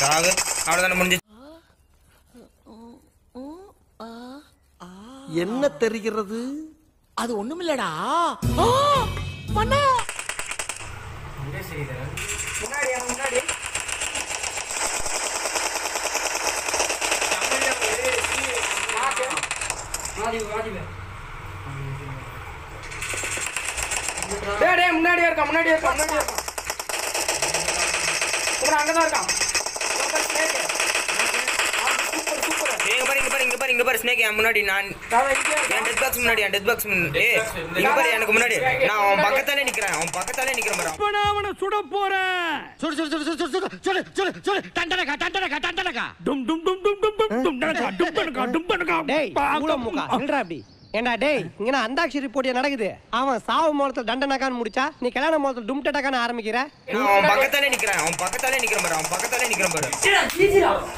சாவு அவ்வளோதானே முடிஞ்சு என்ன தெரிகிறது அது ஒண்ணுமில்லடா ஆ, மண்ணா முன்னாடி முன்னாடி டேய் டேய் முன்னாடியே இருக்கான் முன்னாடியே இருக்கான் முன்னாடியே இருக்கான் அப்புறம் அங்கதான் இருக்கான் சூப்பர் சூப்பர் இங்க பாரு இங்க பாரு இங்க பாரு இங்க பாரு ஸ்னேக் என் முன்னாடி நான் நான் இங்கே என் டெத் பாக்ஸ் முன்னாடி என் டெத் பாக்ஸ் முன்னாடி ஏய், இங்க பாரு எனக்கு முன்னாடி நான் அவன் பக்கத்தாலே நிக்கிறேன் அவன் பக்கத்தாலே நிக்கிறேன் பாரு அவனை சுட போறேன் சுடு சுடு சுடு சுடு சுடு சுடு சுடு சுடு டண்டனக்கா டண்டனக்கா டண்டனக்கா டும் டும் டும் டும் டும் டும் டும் டனகா டும் டனகா டும் டனகா டேய் மூல முக்கா நில்றா அப்படி ஏண்டா டேய் இங்க அந்தாக்ஷரி போட்டியா நடக்குது அவன் சாவு மூலத்துல தண்டனக்கான்னு முடிச்சா நீ கல்யாண மூலத்துல டும் டட்டக்கான்னு ஆரம்பிக்கிற நான் அவன் பக்கத்தாலே நிக்கிறேன் அவன் பக்கத்தாலே நிக்கிறேன் பாரு அவன் பக்கத்தாலே நிக்கிறேன் பாரு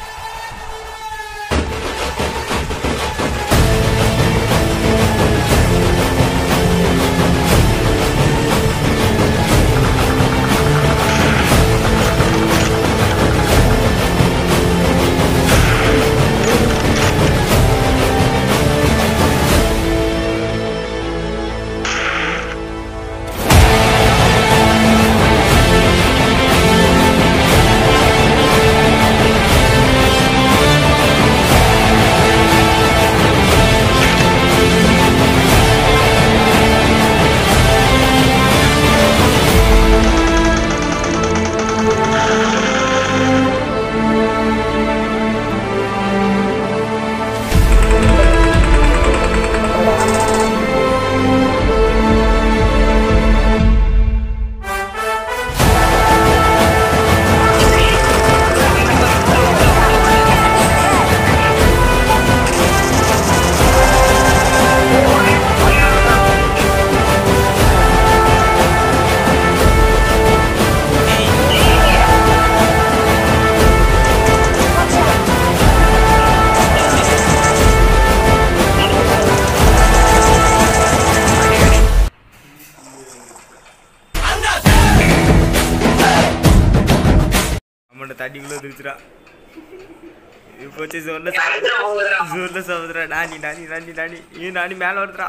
அவனோட தண்ணிக்குள்ள திருச்சுடா இப்போ வச்சு சொல்ல சொல்ல சமுதிரா நானி நானி நானி நானி ஏ நானி மேலே வருதுடா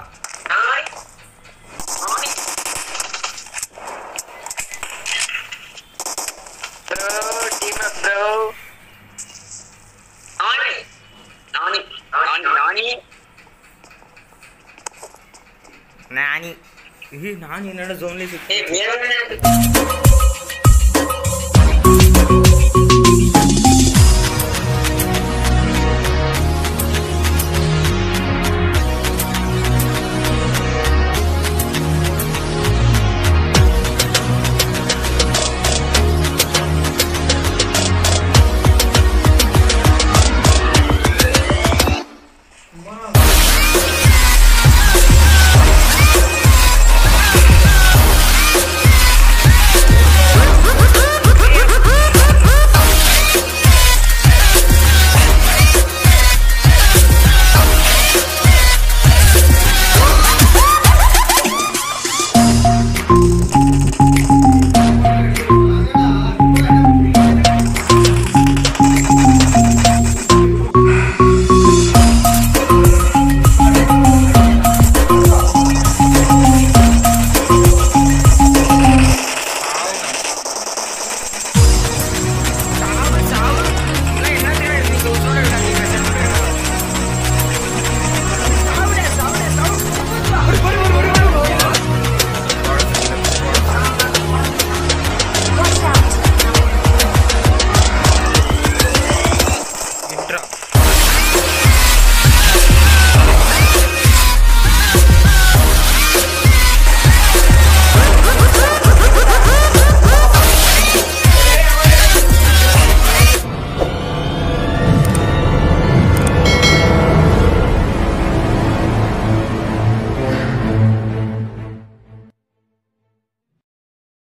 Bro, team up, bro. Nani? Nani? Nani? Nani? நானி ஏய் நானி என்னோட ஜோன்லேயே சுத்தி Hey, where are you?